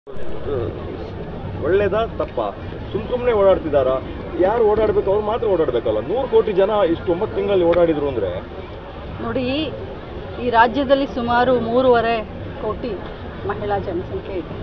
ಒಳ್ಳೇದಾ ತಪ್ಪ ಸುಮ್ ಸುಮ್ಮನೆ ಓಡಾಡ್ತಿದಾರಾ ಯಾರು ಓಡಾಡ್ಬೇಕು ಅವ್ರು ಮಾತ್ರ ಓಡಾಡ್ಬೇಕಲ್ಲ ನೂರು ಕೋಟಿ ಜನ ಇಷ್ಟು ಒಂಬತ್ತು ತಿಂಗಳಲ್ಲಿ ಓಡಾಡಿದ್ರು ಅಂದ್ರೆ ನೋಡಿ ಈ ರಾಜ್ಯದಲ್ಲಿ ಸುಮಾರು ಮೂರುವರೆ ಕೋಟಿ ಮಹಿಳಾ ಜನಸಂಖ್ಯೆ ಇದೆ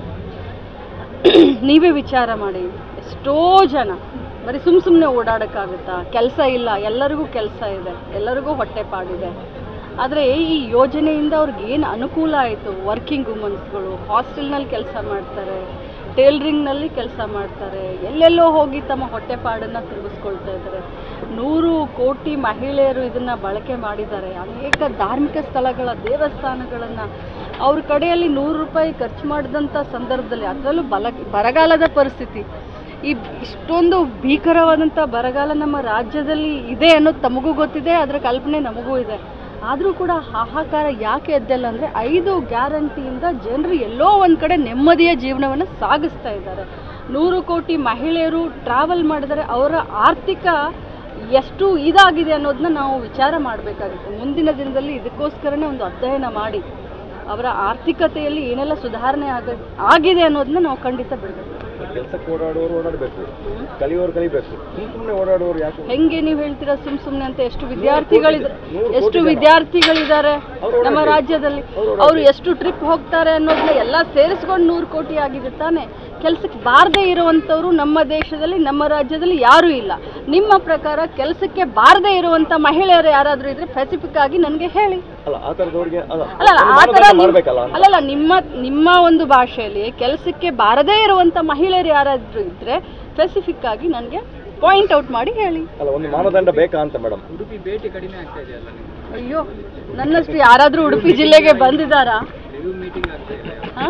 ನೀವೇ ವಿಚಾರ ಮಾಡಿ ಎಷ್ಟೋ ಜನ ಬರೀ ಸುಮ್ಮ ಸುಮ್ಮನೆ ಓಡಾಡೋಕ್ಕಾಗುತ್ತಾ ಕೆಲಸ ಇಲ್ಲ ಎಲ್ಲರಿಗೂ ಕೆಲಸ ಇದೆ ಎಲ್ಲರಿಗೂ ಹೊಟ್ಟೆಪಾಡಿದೆ ಆದರೆ ಈ ಯೋಜನೆಯಿಂದ ಅವ್ರಿಗೆ ಏನು ಅನುಕೂಲ ಆಯಿತು ವರ್ಕಿಂಗ್ ವುಮನ್ಸ್ಗಳು ಹಾಸ್ಟೆಲ್ನಲ್ಲಿ ಕೆಲಸ ಮಾಡ್ತಾರೆ ಟೇಲ್ರಿಂಗ್ನಲ್ಲಿ ಕೆಲಸ ಮಾಡ್ತಾರೆ ಎಲ್ಲೆಲ್ಲೋ ಹೋಗಿ ತಮ್ಮ ಹೊಟ್ಟೆಪಾಡನ್ನು ತುಂಬಿಸ್ಕೊಳ್ತಾ ಇದ್ದಾರೆ ನೂರು ಕೋಟಿ ಮಹಿಳೆಯರು ಇದನ್ನು ಬಳಕೆ ಮಾಡಿದ್ದಾರೆ ಅನೇಕ ಧಾರ್ಮಿಕ ಸ್ಥಳಗಳ ದೇವಸ್ಥಾನಗಳನ್ನು ಅವ್ರ ಕಡೆಯಲ್ಲಿ ನೂರು ರೂಪಾಯಿ ಖರ್ಚು ಮಾಡಿದಂಥ ಸಂದರ್ಭದಲ್ಲಿ ಅದರಲ್ಲೂ ಬಲ ಬರಗಾಲದ ಪರಿಸ್ಥಿತಿ ಈ ಇಷ್ಟೊಂದು ಭೀಕರವಾದಂಥ ಬರಗಾಲ ನಮ್ಮ ರಾಜ್ಯದಲ್ಲಿ ಇದೆ ಅನ್ನೋದು ತಮಗೂ ಗೊತ್ತಿದೆ ಅದರ ಕಲ್ಪನೆ ನಮಗೂ ಇದೆ ಆದರೂ ಕೂಡ ಹಾಹಾಕಾರ ಯಾಕೆ ಎದ್ದಲ್ಲ ಅಂದರೆ ಐದು ಗ್ಯಾರಂಟಿಯಿಂದ ಜನರು ಎಲ್ಲೋ ಒಂದು ಕಡೆ ನೆಮ್ಮದಿಯ ಜೀವನವನ್ನು ಸಾಗಿಸ್ತಾ ಇದ್ದಾರೆ ನೂರು ಕೋಟಿ ಮಹಿಳೆಯರು ಟ್ರಾವೆಲ್ ಮಾಡಿದರೆ ಅವರ ಆರ್ಥಿಕ ಎಷ್ಟು ಇದಾಗಿದೆ ಅನ್ನೋದನ್ನ ನಾವು ವಿಚಾರ ಮಾಡಬೇಕಾಗುತ್ತೆ ಮುಂದಿನ ದಿನದಲ್ಲಿ ಇದಕ್ಕೋಸ್ಕರನೇ ಒಂದು ಅಧ್ಯಯನ ಮಾಡಿ ಅವರ ಆರ್ಥಿಕತೆಯಲ್ಲಿ ಏನೆಲ್ಲ ಸುಧಾರಣೆ ಆಗ ಆಗಿದೆ ಅನ್ನೋದನ್ನ ನಾವು ಖಂಡಿತ ಬಿಡಬೇಕು ಕೆಲ್ಸಕ್ಕೆ ಓಡಾಡುವವರು ಓಡಾಡ್ಬೇಕು ಕಲಿಯೋರು ಕಲಿಬೇಕು ಸುಮ್ ಸುಮ್ಮನೆ ಓಡಾಡುವವರು ಯಾಕೆ ಹೆಂಗೆ ನೀವು ಹೇಳ್ತೀರಾ ಸುಮ್ ಸುಮ್ಮನೆ ಅಂತ ಎಷ್ಟು ವಿದ್ಯಾರ್ಥಿಗಳಿದ್ದಾರೆ ನೂರು ಕೋಟಿ ಎಷ್ಟು ಜನ. ವಿದ್ಯಾರ್ಥಿಗಳಿದ್ದಾರೆ ಅವ್ರು ನಮ್ಮ ಓಡಾಡ್ಬೇಕು. ರಾಜ್ಯದಲ್ಲಿ ಅವ್ರು ಅವರು ಎಷ್ಟು ಟ್ರಿಪ್ ಹೋಗ್ತಾರೆ ಅನ್ನೋದನ್ನ ಎಲ್ಲ ಸೇರಿಸ್ಕೊಂಡು ನೂರು ಕೋಟಿ ಆಗಿದೆ ತಾನೆ ಕೆಲಸಕ್ಕೆ ಬಾರದೇ ಇರುವಂಥವ್ರು ನಮ್ಮ ದೇಶದಲ್ಲಿ ನಮ್ಮ ರಾಜ್ಯದಲ್ಲಿ ಯಾರೂ ಇಲ್ಲ ನಿಮ್ಮ ಪ್ರಕಾರ ಕೆಲಸಕ್ಕೆ ಬಾರದೇ ಇರುವಂಥ ಮಹಿಳೆಯರು ಯಾರಾದರೂ ಇದ್ರೆ ಸ್ಪೆಸಿಫಿಕ್ ಆಗಿ ನನಗೆ ಹೇಳಿ ಅಲ್ಲ ಆ ಥರದವ್ರಿಗೆ ಅಲ್ಲ ಅಲ್ಲಲ್ಲ ಒಂದು ಆ ಥರ ಮಾನದಂಡ ನಿಮ್- ಮಾಡ್ಬೇಕಲ್ಲ ಅಂತ ಅಲ್ಲಲ್ಲ ನಿಮ್ಮ ನಿಮ್ಮ ಒಂದು ಭಾಷೆಯಲ್ಲಿ ಕೆಲಸಕ್ಕೆ ಬಾರದೇ ಇರುವಂಥ ಮಹಿಳೆಯರು ಯಾರಾದರೂ ಇದ್ರೆ ಸ್ಪೆಸಿಫಿಕ್ ಆಗಿ ನನಗೆ ಪಾಯಿಂಟ್ ಔಟ್ ಮಾಡಿ ಹೇಳಿ ಅಲ್ಲ ಒಂದು ಮಾನದಂಡ ಬೇಕಾ ಅಂತ ಮೇಡಮ್ ಉಡುಪಿ ಭೇಟಿ ಕಡಿಮೆ ಆಗ್ತಾ ಇದೆಯಲ್ಲ ನಿಮ್ಗೆ ಅಯ್ಯೋ ನನ್ನಷ್ಟು ಯಾರಾದರೂ ಉಡುಪಿ ಜಿಲ್ಲೆಗೆ ಬಂದಿದ್ದಾರಾ ರಿವ್ಯೂ ಮೀಟಿಂಗ್ ಆಗ್ತಾ ಇದೆ ಹಾ?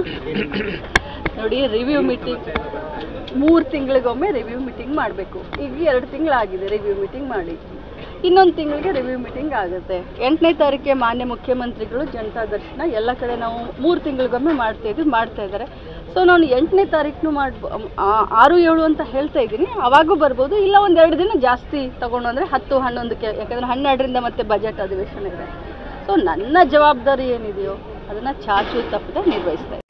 ನೋಡಿ ರಿವ್ಯೂ ಮೀಟಿಂಗ್ ಮೂರು ತಿಂಗಳಿಗೊಮ್ಮೆ ರಿವ್ಯೂ ಮೀಟಿಂಗ್ ಮಾಡಬೇಕು ಈಗ ಎರಡು ತಿಂಗಳಾಗಿದೆ ರಿವ್ಯೂ ಮೀಟಿಂಗ್ ಮಾಡಿ ಇನ್ನೊಂದು ತಿಂಗಳಿಗೆ ರಿವ್ಯೂ ಮೀಟಿಂಗ್ ಆಗುತ್ತೆ ಎಂಟನೇ ತಾರೀಕಿಗೆ ಮಾನ್ಯ ಮುಖ್ಯಮಂತ್ರಿಗಳು ಜನತಾ ದರ್ಶನ ಎಲ್ಲ ಕಡೆ ನಾವು ಮೂರು ತಿಂಗಳಿಗೊಮ್ಮೆ ಮಾಡ್ತಾ ಇದ್ವಿ ಮಾಡ್ತಾ ಇದ್ದಾರೆ ಸೊ ನಾನು ಎಂಟನೇ ತಾರೀಕು ಮಾಡ್ಬೋ ಆ- ಆರು ಏಳು ಅಂತ ಹೇಳ್ತಾ ಇದ್ದೀನಿ ಅವಾಗೂ ಬರ್ಬೋದು ಇಲ್ಲ ಒಂದು ಎರಡು ದಿನ ಜಾಸ್ತಿ ತಗೊಂಡು ಅಂದರೆ ಹತ್ತು ಹನ್ನೊಂದಕ್ಕೆ ಯಾಕಂದರೆ ಹನ್ನೆರಡರಿಂದ ಮತ್ತೆ ಬಜೆಟ್ ಅಧಿವೇಶನ ಇದೆ ಸೊ ನನ್ನ ಜವಾಬ್ದಾರಿ ಏನಿದೆಯೋ ಅದನ್ನು ಚಾಚು ತಪ್ಪದೆ ನಿರ್ವಹಿಸ್ತಾ ಇದ್ದೀನಿ